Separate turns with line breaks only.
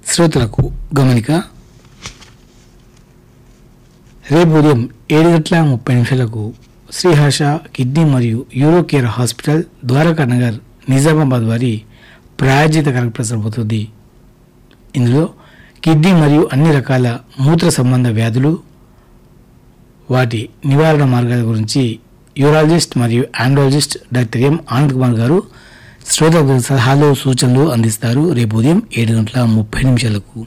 శ్రోతలకు గమనిక రేపు ఉదయం ఏడు గంటల ముప్పై నిమిషాలకు శ్రీహర్ష కిడ్నీ మరియు Euro care hospital Dwaraka Nagar Nizamabad వారి ప్రాయోజిత కార్యక్రమం అవుతుంది ఇందులో కిడ్నీ మరియు అన్ని రకాల మూత్ర సంబంధ వ్యాధులు వాటి నివారణ మార్గాల గురించి యూరాలజిస్ట్ మరియు andrologist doctor M Anand Kumar garu శ్రోతలకు సలహాలు సూచనలు అందిస్తారు రేపు ఉదయం ఏడు గంటల ముప్పై నిమిషాలకు